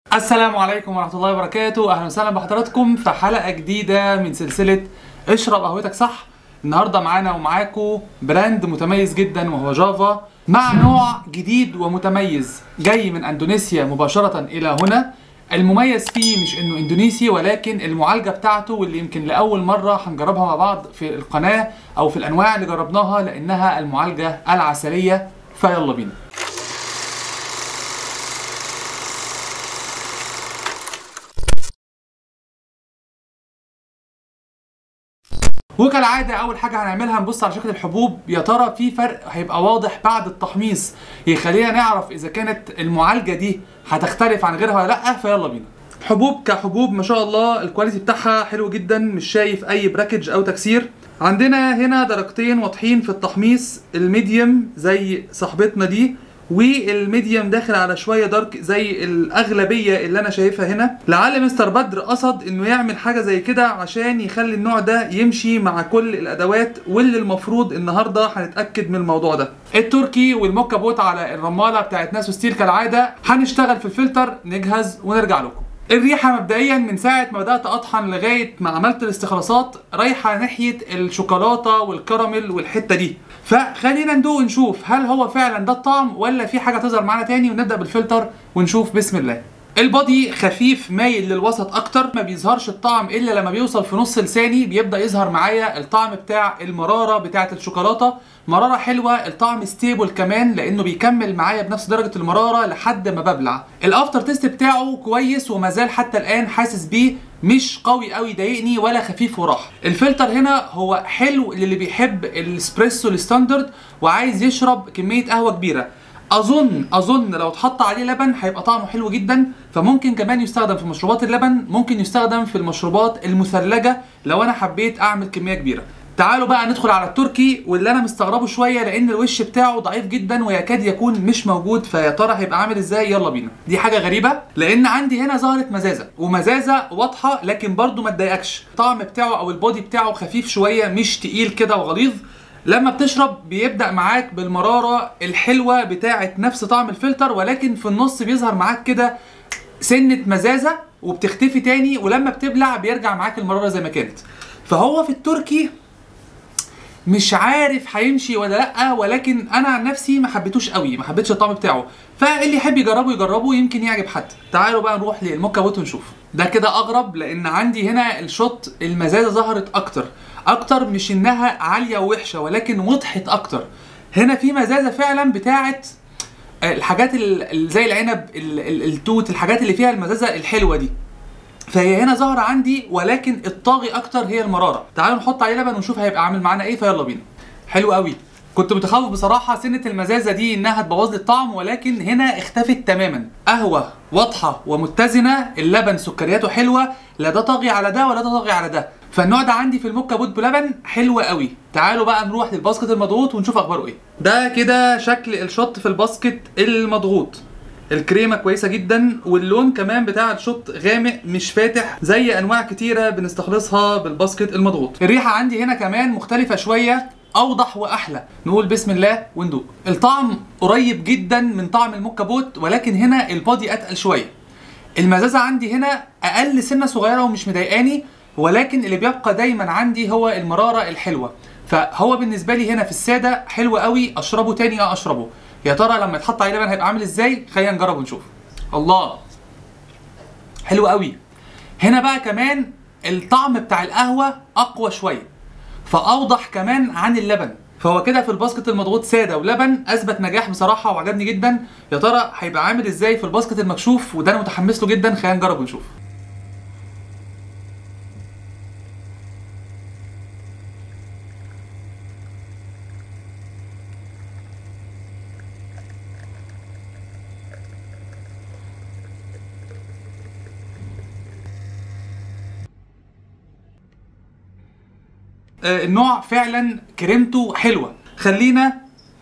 السلام عليكم ورحمة الله وبركاته أهلا وسهلا بحضراتكم في حلقة جديدة من سلسلة اشرب قهوتك صح النهاردة معانا ومعاكم براند متميز جدا وهو جافا مع نوع جديد ومتميز جاي من اندونيسيا مباشرة إلى هنا المميز فيه مش انه اندونيسي ولكن المعالجة بتاعته واللي يمكن لأول مرة هنجربها مع بعض في القناة أو في الأنواع اللي جربناها لأنها المعالجة العسلية فيلا بينا وكالعاده اول حاجه هنعملها نبص على شكل الحبوب يا ترى في فرق هيبقى واضح بعد التحميص يخلينا نعرف اذا كانت المعالجه دي هتختلف عن غيرها ولا لا فيلا بينا حبوب كحبوب ما شاء الله الكواليتي بتاعها حلو جدا مش شايف اي براكج او تكسير عندنا هنا درجتين واضحين في التحميص الميديوم زي صاحبتنا دي والميديوم داخل على شويه دارك زي الاغلبيه اللي انا شايفها هنا لعل مستر بدر قصد انه يعمل حاجه زي كده عشان يخلي النوع ده يمشي مع كل الادوات واللي المفروض النهارده هنتاكد من الموضوع ده التركي والموكا بوت على الرماله بتاعت ناسو ستيل كالعاده هنشتغل في الفلتر نجهز ونرجع لكم الريحه مبدئيا من ساعه ما بدات اطحن لغايه ما عملت الاستخلاصات رايحه ناحيه الشوكولاته والكراميل والحته دي فخلينا ندوق ونشوف هل هو فعلا ده الطعم ولا في حاجه تظهر معانا تاني ونبدا بالفلتر ونشوف بسم الله البادي خفيف مايل للوسط اكتر ما بيظهرش الطعم الا لما بيوصل في نص لساني بيبدا يظهر معايا الطعم بتاع المراره بتاعه الشوكولاته مراره حلوه الطعم ستيبل كمان لانه بيكمل معايا بنفس درجه المراره لحد ما ببلع الافتر تيست بتاعه كويس وما زال حتى الان حاسس بيه مش قوي قوي ضايقني ولا خفيف وراح الفلتر هنا هو حلو للي بيحب الاسبريسو الستاندرد وعايز يشرب كميه قهوه كبيره اظن اظن لو اتحط عليه لبن هيبقى طعمه حلو جدا فممكن كمان يستخدم في مشروبات اللبن ممكن يستخدم في المشروبات المثلجه لو انا حبيت اعمل كميه كبيره تعالوا بقى ندخل على التركي واللي انا مستغربه شويه لان الوش بتاعه ضعيف جدا ويكاد يكون مش موجود فيا ترى هيبقى عامل ازاي يلا بينا دي حاجه غريبه لان عندي هنا ظهرت مزازه ومزازه واضحه لكن برده ما تضايقكش الطعم بتاعه او البودي بتاعه خفيف شويه مش تقيل كده وغليظ لما بتشرب بيبدا معاك بالمراره الحلوه بتاعه نفس طعم الفلتر ولكن في النص بيظهر معاك كده سنه مزازه وبتختفي تاني ولما بتبلع بيرجع معاك المراره زي ما كانت فهو في التركي مش عارف هيمشي ولا لا ولكن انا عن نفسي ما حبيتوش قوي ما حبيتش الطعم بتاعه فاللي يحب يجربه يجربه يمكن يعجب حد تعالوا بقى نروح للموكا بوت ونشوف ده كده اغرب لان عندي هنا الشوت المزازه ظهرت اكتر اكتر مش انها عاليه ووحشه ولكن وضحت اكتر هنا في مزازه فعلا بتاعت الحاجات ال- زي العنب ال- ال- التوت الحاجات اللي فيها المزازه الحلوه دي فهي هنا ظاهره عندي ولكن الطاغي اكتر هي المراره تعالوا نحط عليه لبن ونشوف هيبقى عامل معانا ايه فيلا بينا حلو قوي كنت متخوف بصراحة سنة المزازة دي انها تبوظ لي الطعم ولكن هنا اختفت تماما قهوة واضحة ومتزنة اللبن سكرياته حلوة لا ده طاغي على ده ولا ده طاغي على ده فالنوع ده عندي في الموكا بوت بلبن حلو قوي تعالوا بقى نروح للباسكت المضغوط ونشوف اخباره ايه ده كده شكل الشوت في الباسكت المضغوط الكريمه كويسه جدا واللون كمان بتاع الشوت غامق مش فاتح زي انواع كتيره بنستخلصها بالباسكت المضغوط الريحه عندي هنا كمان مختلفه شويه اوضح واحلى نقول بسم الله وندوق الطعم قريب جدا من طعم الموكا بوت ولكن هنا البادي اتقل شويه المزازه عندي هنا اقل سنه صغيره ومش مضايقاني ولكن اللي بيبقى دايما عندي هو المراره الحلوه فهو بالنسبه لي هنا في الساده حلو قوي اشربه تاني اه اشربه يا ترى لما يتحط عليه لبن هيبقى عامل ازاي خلينا نجرب ونشوف الله حلو قوي هنا بقى كمان الطعم بتاع القهوه اقوى شويه فاوضح كمان عن اللبن فهو كده في الباسكت المضغوط ساده ولبن اثبت نجاح بصراحه وعجبني جدا يا ترى هيبقى عامل ازاي في الباسكت المكشوف وده انا متحمس له جدا خلينا نجرب ونشوف آه، النوع فعلا كريمته حلوه خلينا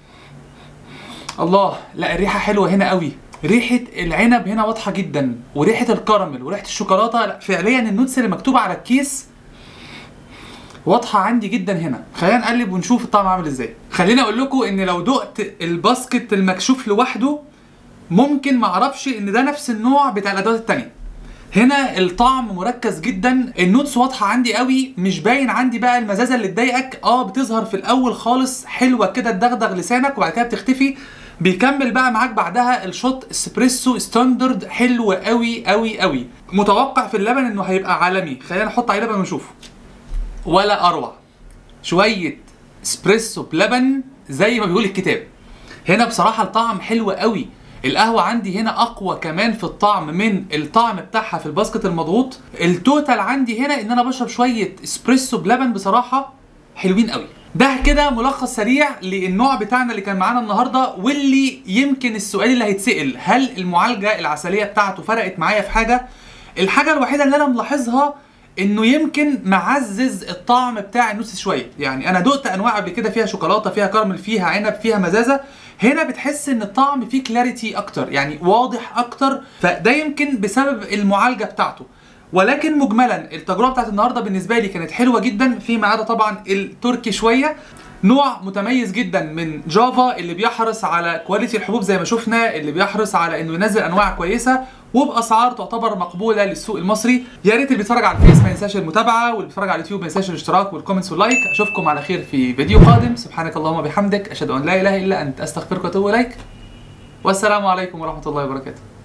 الله لا الريحه حلوه هنا قوي ريحه العنب هنا واضحه جدا وريحه الكراميل وريحه الشوكولاته لا فعليا النوتس اللي مكتوبه على الكيس واضحه عندي جدا هنا خلينا نقلب ونشوف الطعم عامل ازاي خليني اقول لكم ان لو دقت الباسكت المكشوف لوحده ممكن معرفش ان ده نفس النوع بتاع الادوات التانية هنا الطعم مركز جدا النوتس واضحه عندي قوي مش باين عندي بقى المزازه اللي تضايقك اه بتظهر في الاول خالص حلوه كده تدغدغ لسانك وبعد كده بتختفي بيكمل بقى معاك بعدها الشوت اسبريسو ستاندرد حلو قوي قوي قوي متوقع في اللبن انه هيبقى عالمي خلينا نحط عليه لبن ونشوفه ولا اروع شويه اسبريسو بلبن زي ما بيقول الكتاب هنا بصراحه الطعم حلو قوي القهوه عندي هنا اقوى كمان في الطعم من الطعم بتاعها في الباسكت المضغوط التوتال عندي هنا ان انا بشرب شويه اسبريسو بلبن بصراحه حلوين قوي ده كده ملخص سريع للنوع بتاعنا اللي كان معانا النهارده واللي يمكن السؤال اللي هيتسال هل المعالجه العسليه بتاعته فرقت معايا في حاجه الحاجه الوحيده اللي انا ملاحظها انه يمكن معزز الطعم بتاع النوتس شويه يعني انا دقت انواع قبل كده فيها شوكولاته فيها كراميل فيها عنب فيها مزازه هنا بتحس ان الطعم فيه كلاريتي اكتر يعني واضح اكتر فده يمكن بسبب المعالجه بتاعته ولكن مجملا التجربه بتاعت النهارده بالنسبه لي كانت حلوه جدا فيما عدا طبعا التركي شويه نوع متميز جدا من جافا اللي بيحرص على كواليتي الحبوب زي ما شفنا اللي بيحرص على انه ينزل انواع كويسه وباسعار تعتبر مقبوله للسوق المصري يا ريت اللي بيتفرج على الفيس ما ينساش المتابعه واللي بيتفرج على اليوتيوب ما ينساش الاشتراك والكومنتس واللايك اشوفكم على خير في فيديو قادم سبحانك اللهم وبحمدك اشهد ان لا اله الا انت استغفرك واتوب اليك والسلام عليكم ورحمه الله وبركاته